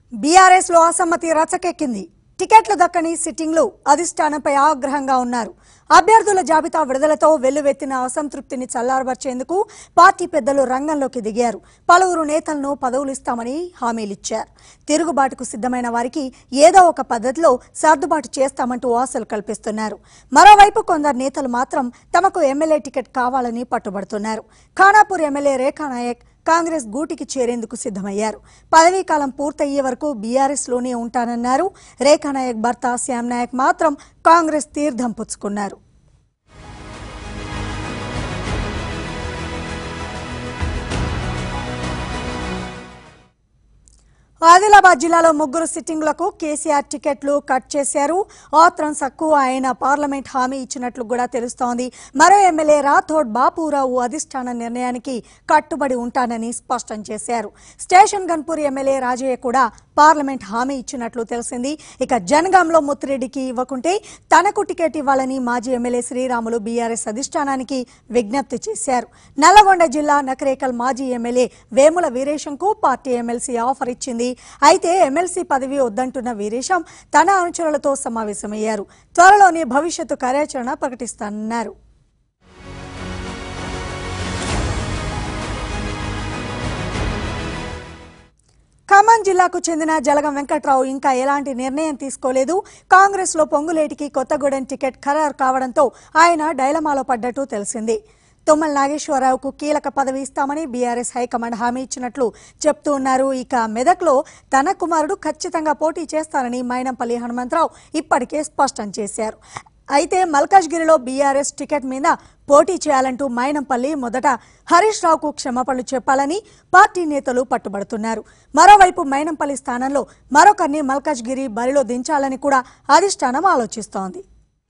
BRS లో అసమ్మతి రచకెక్కింది టికెట్లు దక్కని సిట్టింగ్లు అధిష్టానంపై ఆగ్రహంగా ఉన్నారు అభ్యర్థుల జాబితా విడుదలతో వెల్లువెత్తిన అసంతృప్తిని చల్లారబర్చేందుకు పార్టీ పెద్దలు రంగంలోకి దిగారు పలువురు నేతలను పదవులు ఇస్తామని హామీలిచ్చారు తిరుగుబాటుకు సిద్ధమైన వారికి ఏదో ఒక పద్ధతిలో సర్దుబాటు చేస్తామంటూ ఆశలు కల్పిస్తున్నారు మరోవైపు కొందరు నేతలు మాత్రం తమకు ఎమ్మెల్యే టికెట్ కావాలని పట్టుబడుతున్నారు ఖానాపూర్ ఎమ్మెల్యే రేఖా నాయక్ కాంగ్రెస్ గూటికి చేరేందుకు సిద్ధమయ్యారు పదవీ కాలం పూర్తయ్యే వరకు బీఆర్ఎస్ లోనే ఉంటానన్నారు రేఖానాయక్ భర్త శ్యామ్ నాయక్ మాత్రం కాంగ్రెస్ తీర్థం పుచ్చుకున్నారు ఆదిలాబాద్ జిల్లాలో ముగ్గురు సిట్టింగ్లకు కేసీఆర్ టికెట్లు కట్ చేశారు ఆత్రం సక్కువ ఆయన పార్లమెంట్ హామీ ఇచ్చినట్లు కూడా తెలుస్తోంది మరో ఎమ్మెల్యే రాథోడ్ బాపురావు అధిష్టాన నిర్ణయానికి కట్టుబడి ఉంటానని స్పష్టం చేశారు స్టేషన్ గన్పూర్ ఎమ్మెల్యే రాజయ్య కూడా పార్లమెంట్ హామీ ఇచ్చినట్లు తెలిసింది ఇక జనగాంలో ముత్తిరెడ్డికి ఇవ్వకుంటే తనకు టికెట్ ఇవ్వాలని మాజీ ఎమ్మెల్యే శ్రీరాములు బీఆర్ఎస్ అధిష్టానానికి విజ్ఞప్తి చేశారు నల్లగొండ జిల్లా నకరేకల్ మాజీ ఎమ్మెల్యే వేముల వీరేశంకు పార్టీ ఎమ్మెల్సీ ఆఫర్ ఇచ్చింది అయితే ఎమ్మెల్సీ పదవి వద్దంటున్న వీరేశం తన అనుచరులతో సమావేశమయ్యారు త్వరలోనే భవిష్యత్తు కార్యాచరణ ప్రకటిస్తానన్నారు ఖమ్మం జిల్లాకు చెందిన జలగం వెంకట్రావు ఇంకా ఎలాంటి నిర్ణయం తీసుకోలేదు కాంగ్రెస్ లో పొంగులేటికి కొత్తగూడెం టికెట్ ఖరారు కావడంతో ఆయన డైలమాలో పడ్డట్టు తెలిసింది తుమ్మల నాగేశ్వరరావుకు కీలక పదవి ఇస్తామని బీఆర్ఎస్ హైకమాండ్ హామీ ఇచ్చినట్లు చెప్తూ ఉన్నారు ఇక మెదక్లో తన కుమారుడు ఖచ్చితంగా పోటీ చేస్తారని మైనంపల్లి హనుమంతరావు ఇప్పటికే స్పష్టం చేశారు అయితే మల్కాజ్గిరిలో బీఆర్ఎస్ టికెట్ మీద పోటీ చేయాలంటూ మైనంపల్లి మొదట హరీష్ రావుకు క్షమాపణలు చెప్పాలని పార్టీ నేతలు పట్టుబడుతున్నారు మరోవైపు మైనంపల్లి స్థానంలో మరొకరిని మల్కాజ్గిరి బరిలో దించాలని కూడా అధిష్టానం ఆలోచిస్తోంది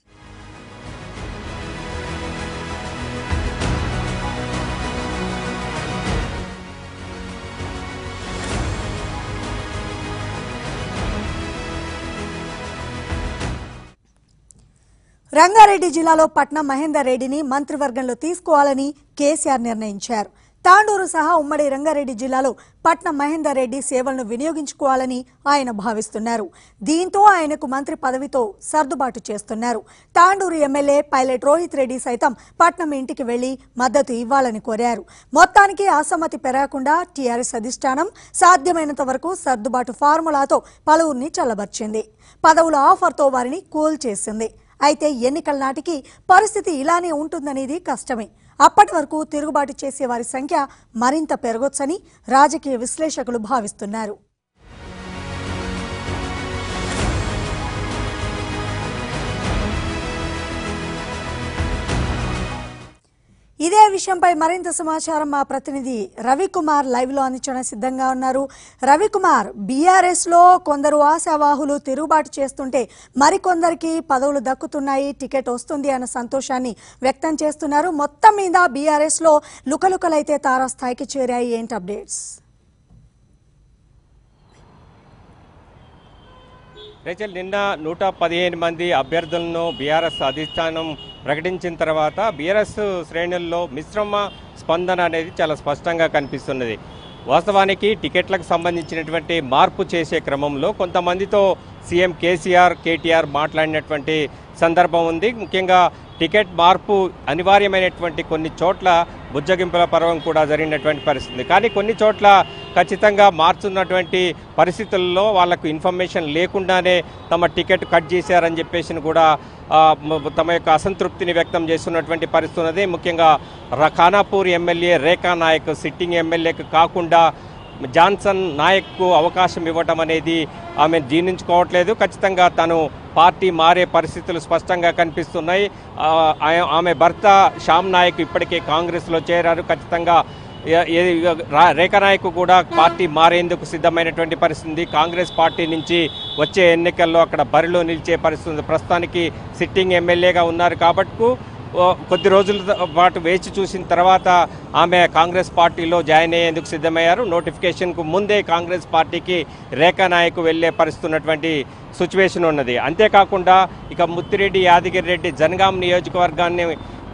రంగారెడ్డి జిల్లాలో పట్నం మహేందర్ రెడ్డిని మంత్రివర్గంలో తీసుకోవాలని కేసీఆర్ నిర్ణయించారు తాండూరు సహా ఉమ్మడి రంగారెడ్డి జిల్లాలో పట్నం మహేందర్ రెడ్డి సేవలను వినియోగించుకోవాలని ఆయన భావిస్తున్నారు దీంతో ఆయనకు మంత్రి పదవితో సర్దుబాటు చేస్తున్నారు తాండూరు ఎమ్మెల్యే పైలట్ రోహిత్ రెడ్డి సైతం పట్నం ఇంటికి వెళ్లి మద్దతు ఇవ్వాలని కోరారు మొత్తానికి అసమ్మతి పెరగకుండా టీఆర్ఎస్ అధిష్టానం సాధ్యమైనంత వరకు సర్దుబాటు ఫార్ములాతో పలువురిని చల్లబర్చింది పదవుల ఆఫర్తో వారిని కూల్ చేసింది అయితే ఎన్నికల నాటికి పరిస్థితి ఇలానే ఉంటుందనేది కష్టమే అప్పటి వరకు తిరుగుబాటు చేసే వారి సంఖ్య మరింత పెరగొచ్చని రాజకీయ విశ్లేషకులు భావిస్తున్నారు ఇదే విషయంపై మరింత సమాచారం మా ప్రతినిధి రవికుమార్ లైవ్ లో అందించడం సిద్ధంగా ఉన్నారు రవికుమార్ బీఆర్ఎస్ లో కొందరు ఆశావాహులు తిరుగుబాటు చేస్తుంటే మరికొందరికి పదవులు దక్కుతున్నాయి టికెట్ వస్తుంది అన్న సంతోషాన్ని వ్యక్తం చేస్తున్నారు మొత్తం మీద బీఆర్ఎస్ లో లుకలుకలైతే తారాస్థాయికి చేరాయి ఏంటి అప్డేట్స్ రేచల్ నిన్న నూట పదిహేను మంది అభ్యర్థులను బీఆర్ఎస్ అధిష్టానం ప్రకటించిన తర్వాత బీఆర్ఎస్ శ్రేణుల్లో మిశ్రమ స్పందన అనేది చాలా స్పష్టంగా కనిపిస్తున్నది వాస్తవానికి టికెట్లకు సంబంధించినటువంటి మార్పు చేసే క్రమంలో కొంతమందితో సీఎం కేసీఆర్ కేటీఆర్ మాట్లాడినటువంటి సందర్భం ఉంది ముఖ్యంగా టికెట్ మార్పు అనివార్యమైనటువంటి కొన్ని చోట్ల బుజ్జగింపుల పర్వం కూడా జరిగినటువంటి పరిస్థితి కానీ కొన్ని చోట్ల ఖచ్చితంగా మార్చున్నటువంటి పరిస్థితుల్లో వాళ్లకు ఇన్ఫర్మేషన్ లేకుండానే తమ టికెట్ కట్ చేశారని చెప్పేసి కూడా ఆ, మ- తమ యొక్క అసంతృప్తిని వ్యక్తం చేస్తున్నటువంటి పరిస్థితి ఉన్నది ముఖ్యంగా ర- ఖానాపూర్ ఎమ్మెల్యే రేఖా నాయక్ సిట్టింగ్ ఎమ్మెల్యేకి కాకుండా జాన్సన్ నాయక్కు అవకాశం ఇవ్వటం అనేది ఆమె జీర్ణించుకోవట్లేదు ఖచ్చితంగా తను పార్టీ మారే పరిస్థితులు స్పష్టంగా కనిపిస్తున్నాయి ఆ, ఆయ- ఆమె భర్త శ్యామ్ నాయక్ ఇప్పటికే కాంగ్రెస్లో చేరారు ఖచ్చితంగా ఏ- ఏ- రా- రేఖా నాయక్ కూడా పార్టీ మారేందుకు సిద్ధమైనటువంటి పరిస్థితి ఉంది. కాంగ్రెస్ పార్టీ నుంచి వచ్చే ఎన్నికల్లో అక్కడ బరిలో నిలిచే పరిస్థితి ఉంది. ప్రస్తుతానికి సిట్టింగ్ ఎమ్మెల్యేగా ఉన్నారు కాబట్టి ఓ, కొద్ది రోజుల పాటు వేచి చూసిన తర్వాత ఆమె కాంగ్రెస్ పార్టీలో జాయిన్ అయ్యేందుకు సిద్ధమయ్యారు నోటిఫికేషన్కు ముందే కాంగ్రెస్ పార్టీకి రేఖా నాయక్ వెళ్లే పరిస్థితి ఉన్నటువంటి సిచ్యువేషన్ ఉన్నది అంతేకాకుండా ఇక ముత్తిరెడ్డి యాదగిరి రెడ్డి జనగాం నియోజకవర్గాన్ని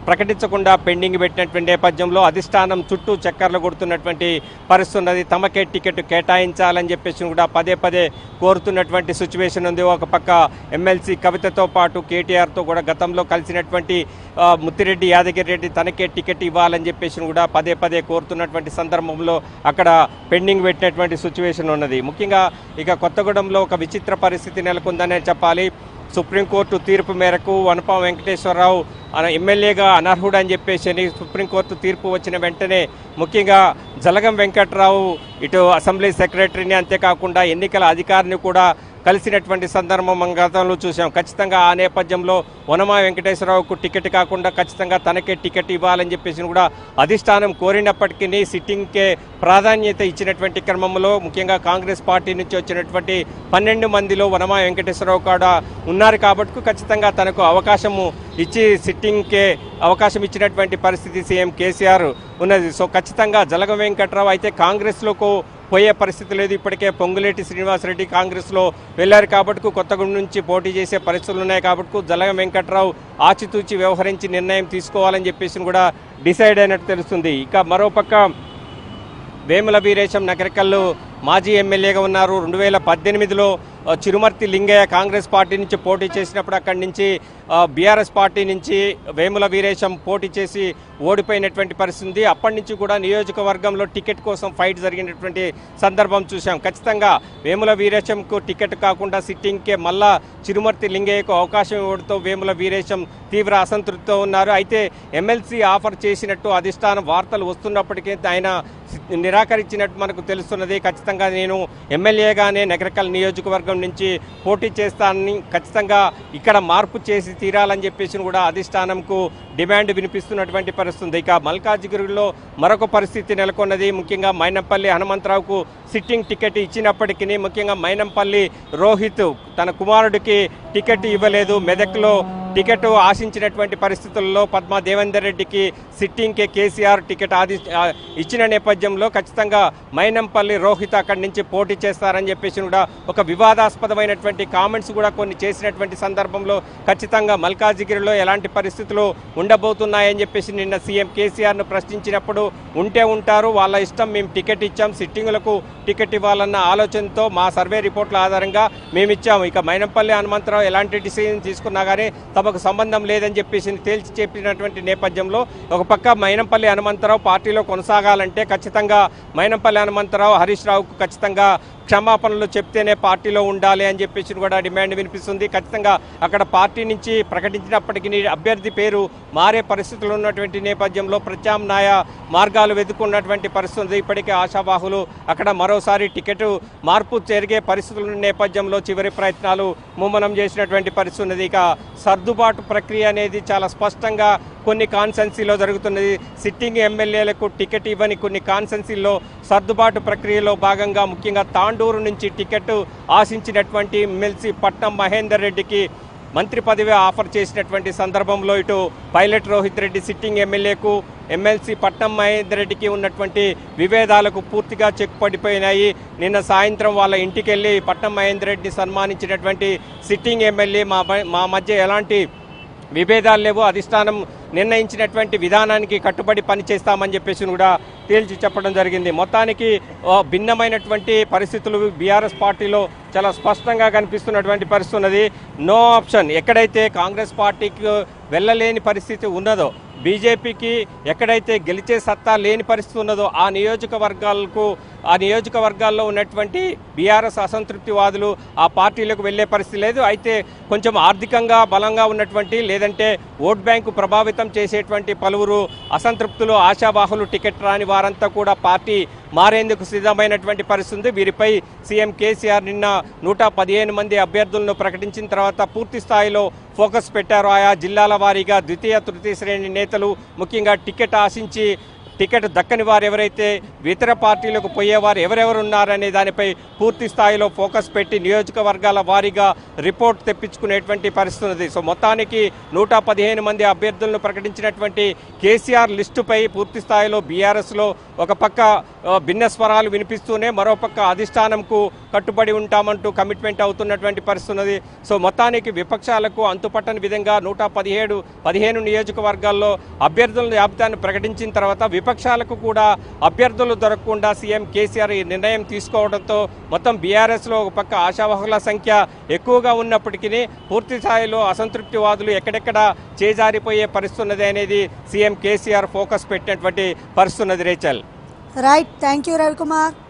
ప్రకటించకుండా పెండింగ్ పెట్టినటువంటి నేపథ్యంలో అధిష్టానం చుట్టూ చక్కర్లు కొడుతున్నటువంటి పరిస్థితి ఉన్నది తమకే టికెట్ కేటాయించాలని చెప్పేసి కూడా పదే పదే కోరుతున్నటువంటి సిచ్యువేషన్ ఉంది ఒక పక్క ఎమ్మెల్సీ కవితతో పాటు కేటీఆర్తో కూడా గతంలో కలిసినటువంటి ఆ, ముత్తిరెడ్డి యాదగిరి రెడ్డి తనకే టికెట్ ఇవ్వాలని చెప్పేసి కూడా పదే పదే కోరుతున్నటువంటి సందర్భంలో అక్కడ పెండింగ్ పెట్టినటువంటి సిచ్యువేషన్ ఉన్నది ముఖ్యంగా ఇక కొత్తగూడెంలో ఒక విచిత్ర పరిస్థితి నెలకొందనే చెప్పాలి సుప్రీంకోర్టు తీర్పు మేరకు వనపా వెంకటేశ్వరరావు అన ఎమ్మెల్యేగా అనర్హుడని చెప్పేసి అని సుప్రీంకోర్టు తీర్పు వచ్చిన వెంటనే ముఖ్యంగా జలగం వెంకట్రావు ఇటు అసెంబ్లీ సెక్రటరీని అంతేకాకుండా ఎన్నికల అధికారిని కూడా కలిసినటువంటి సందర్భం మనం గతంలో చూసాం ఖచ్చితంగా ఆ నేపథ్యంలో వనమా వెంకటేశ్వరరావుకు టికెట్ కాకుండా ఖచ్చితంగా తనకే టికెట్ ఇవ్వాలని చెప్పేసి కూడా అధిష్టానం కోరినప్పటికీ సిట్టింగ్కే ప్రాధాన్యత ఇచ్చినటువంటి క్రమంలో ముఖ్యంగా కాంగ్రెస్ పార్టీ నుంచి వచ్చినటువంటి పన్నెండు మందిలో వనమా వెంకటేశ్వరరావు కూడా ఉన్నారు కాబట్టి ఖచ్చితంగా తనకు అవకాశము ఇచ్చి సిట్టింగ్కే అవకాశం ఇచ్చినటువంటి పరిస్థితి సీఎం కేసీఆర్ ఉన్నది సో ఖచ్చితంగా జలగ వెంకట్రావు అయితే కాంగ్రెస్లోకి పోయే పరిస్థితి లేదు ఇప్పటికే పొంగులేటి శ్రీనివాసరెడ్డి కాంగ్రెస్లో వెళ్ళారు కాబట్టి కొత్తగూడెం నుంచి పోటీ చేసే పరిస్థితులు ఉన్నాయి కాబట్టి జలగ వెంకట్రావు ఆచితూచి వ్యవహరించి నిర్ణయం తీసుకోవాలని చెప్పేసి కూడా డిసైడ్ అయినట్టు తెలుస్తుంది ఇక మరోపక్క వేముల వీరేశం నగరికల్లు మాజీ ఎమ్మెల్యేగా ఉన్నారు రెండు వేల పద్దెనిమిదిలో ఆ, చిరుమర్తి లింగయ్య కాంగ్రెస్ పార్టీ నుంచి పోటీ చేసినప్పుడు అక్కడి నుంచి బీఆర్ఎస్ పార్టీ నుంచి వేముల వీరేశం పోటీ చేసి ఓడిపోయినటువంటి పరిస్థితి ఉంది అప్పటి నుంచి కూడా నియోజకవర్గంలో టికెట్ కోసం ఫైట్ జరిగినటువంటి సందర్భం చూశాం ఖచ్చితంగా వేముల వీరేశంకు టికెట్ కాకుండా సిట్టింగ్కే మళ్ళా చిరుమర్తి లింగయ్యకు అవకాశం ఇవ్వడంతో వేముల వీరేశం తీవ్ర అసంతృప్తితో ఉన్నారు అయితే ఎమ్మెల్సీ ఆఫర్ చేసినట్టు అధిష్టానం వార్తలు వస్తున్నప్పటికీ ఆయన నిరాకరించినట్టు మనకు తెలుస్తున్నది ఖచ్చితంగా నేను ఎమ్మెల్యేగానే నగరకల్ నియోజకవర్గం నుంచి పోటీ చేస్తానని ఖచ్చితంగా ఇక్కడ మార్పు చేసి తీరాలని చెప్పేసి కూడా అధిష్టానంకు డిమాండ్ వినిపిస్తున్నటువంటి పరిస్థితి ఉంది. ఇక మల్కాజిగిరిలో మరొక పరిస్థితి నెలకొన్నది ముఖ్యంగా మైనంపల్లి హనుమంతరావుకు సిట్టింగ్ టికెట్ ఇచ్చినప్పటికీ ముఖ్యంగా మైనంపల్లి రోహిత్ తన కుమారుడికి టికెట్ ఇవ్వలేదు మెదక్లో టికెట్ ఆశించినటువంటి పరిస్థితుల్లో పద్మా దేవేందర్ రెడ్డికి సిట్టింగ్కే కేసీఆర్ టికెట్ ఆది ఆ, ఇచ్చిన నేపథ్యంలో ఖచ్చితంగా మైనంపల్లి రోహిత్ అక్కడి నుంచి పోటీ చేస్తారని చెప్పేసి కూడా ఒక వివాదాస్పదమైనటువంటి కామెంట్స్ కూడా కొన్ని చేసినటువంటి సందర్భంలో ఖచ్చితంగా మల్కాజిగిరిలో ఎలాంటి పరిస్థితులు ఉండబోతున్నాయని చెప్పేసి నిన్న సీఎం కేసీఆర్ను ప్రశ్నించినప్పుడు ఉంటే ఉంటారు వాళ్ళ ఇష్టం మేము టికెట్ ఇచ్చాం సిట్టింగులకు టికెట్ ఇవ్వాలన్న ఆలోచనతో మా సర్వే రిపోర్ట్ల ఆధారంగా మేము ఇచ్చాము ఇక మైనంపల్లి హనుమంతరావు ఎలాంటి డిసిజన్ తీసుకున్నా కానీ తమకు సంబంధం లేదని చెప్పేసి తేల్చి చెప్పినటువంటి నేపథ్యంలో ఒక పక్క మైనంపల్లి హనుమంతరావు పార్టీలో కొనసాగాలంటే ఖచ్చితంగా మైనంపల్లి హనుమంతరావు హరీష్ రావుకు ఖచ్చితంగా క్షమాపణలు చెప్తేనే పార్టీలో ఉండాలి అని చెప్పేసి కూడా డిమాండ్ వినిపిస్తుంది ఖచ్చితంగా అక్కడ పార్టీ నుంచి ప్రకటించినప్పటికీ అభ్యర్థి పేరు మారే పరిస్థితులు ఉన్నటువంటి నేపథ్యంలో ప్రత్యామ్నాయ మార్గాలు వెతుకున్నటువంటి పరిస్థితి ఉంది ఇప్పటికే ఆశావాహులు అక్కడ మరోసారి టికెట్ మార్పు జరిగే పరిస్థితుల ఉన్న నేపథ్యంలో చివరి ప్రయత్నాలు ముమ్మనం చేసినటువంటి పరిస్థితి ఉన్నది ఇక సర్దుబాటు ప్రక్రియ అనేది చాలా స్పష్టంగా కొన్ని కాన్సెన్సీలో జరుగుతున్నది సిట్టింగ్ ఎమ్మెల్యేలకు టికెట్ ఇవ్వని కొన్ని కాన్సెన్సీల్లో సర్దుబాటు ప్రక్రియలో భాగంగా ముఖ్యంగా తాండూరు నుంచి టికెట్ ఆశించినటువంటి ఎమ్మెల్సీ పట్నం మహేందర్ రెడ్డికి మంత్రి పదవి ఆఫర్ చేసినటువంటి సందర్భంలో ఇటు పైలట్ రోహిత్ రెడ్డి సిట్టింగ్ ఎమ్మెల్యేకు ఎమ్మెల్సీ పట్నం మహేందర్ రెడ్డికి ఉన్నటువంటి విభేదాలకు పూర్తిగా చెక్ పడిపోయినాయి నిన్న సాయంత్రం వాళ్ళ ఇంటికి వెళ్ళి పట్నం మహేందర్ రెడ్డిని సన్మానించినటువంటి సిట్టింగ్ ఎమ్మెల్యే మా మ- మా మధ్య ఎలాంటి విభేదాలు లేవు అధిష్టానం నిర్ణయించినటువంటి విధానానికి కట్టుబడి పనిచేస్తామని చెప్పేసి కూడా తేల్చి చెప్పడం జరిగింది మొత్తానికి ఆ, భిన్నమైనటువంటి పరిస్థితులు బీఆర్ఎస్ పార్టీలో చాలా స్పష్టంగా కనిపిస్తున్నటువంటి పరిస్థితి ఉన్నది నో ఆప్షన్ ఎక్కడైతే కాంగ్రెస్ పార్టీకి వెళ్ళలేని పరిస్థితి ఉన్నదో బీజేపీకి ఎక్కడైతే గెలిచే సత్తా లేని పరిస్థితి ఉన్నదో ఆ నియోజకవర్గాలకు ఆ నియోజకవర్గాల్లో ఉన్నటువంటి బీఆర్ఎస్ అసంతృప్తివాదులు ఆ పార్టీలకు వెళ్ళే పరిస్థితి లేదు అయితే కొంచెం ఆర్థికంగా బలంగా ఉన్నటువంటి లేదంటే ఓట్ బ్యాంకు ప్రభావితం చేసేటువంటి పలువురు అసంతృప్తులు ఆశావాహులు టికెట్ రాని వారంతా కూడా పార్టీ మారేందుకు సిద్ధమైనటువంటి పరిస్థితి ఉంది వీరిపై సీఎం కేసీఆర్ నిన్న నూట పదిహేను మంది అభ్యర్థులను ప్రకటించిన తర్వాత పూర్తి స్థాయిలో ఫోకస్ పెట్టారు ఆయా జిల్లాల వారీగా ద్వితీయ తృతీయ శ్రేణి నేతలు ముఖ్యంగా టికెట్ ఆశించి టికెట్ దక్కని వారు ఎవరైతే ఇతర పార్టీలకు పోయేవారు ఎవరెవరు ఉన్నారనే దానిపై పూర్తి స్థాయిలో ఫోకస్ పెట్టి నియోజకవర్గాల వారీగా రిపోర్ట్ తెప్పించుకునేటువంటి పరిస్థితి ఉంది సో మొత్తానికి నూట పదిహేను మంది అభ్యర్థులను ప్రకటించినటువంటి కేసీఆర్ లిస్టుపై పూర్తి స్థాయిలో బీఆర్ఎస్లో ఒక పక్క ఆ, భిన్న స్వరాలు వినిపిస్తూనే మరోపక్క అధిష్టానంకు కట్టుబడి ఉంటామంటూ కమిట్మెంట్ అవుతున్నటువంటి పరిస్థితి ఉన్నది సో మొత్తానికి విపక్షాలకు అంతుపట్టని విధంగా నూట పదిహేడు పదిహేను నియోజకవర్గాల్లో అభ్యర్థుల జాబితాను ప్రకటించిన తర్వాత విపక్షాలకు కూడా అభ్యర్థులు దొరకకుండా సీఎం కేసీఆర్ ఈ నిర్ణయం తీసుకోవడంతో మొత్తం బీఆర్ఎస్లో ఒక పక్క ఆశావహుల సంఖ్య ఎక్కువగా ఉన్నప్పటికీ పూర్తి స్థాయిలో అసంతృప్తివాదులు ఎక్కడెక్కడ చేజారిపోయే పరిస్థితి ఉన్నది అనేది సీఎం కేసీఆర్ ఫోకస్ పెట్టినటువంటి పరిస్థితి ఉన్నది రేచల్ రైట్ థ్యాంక్ యూ రవికుమార్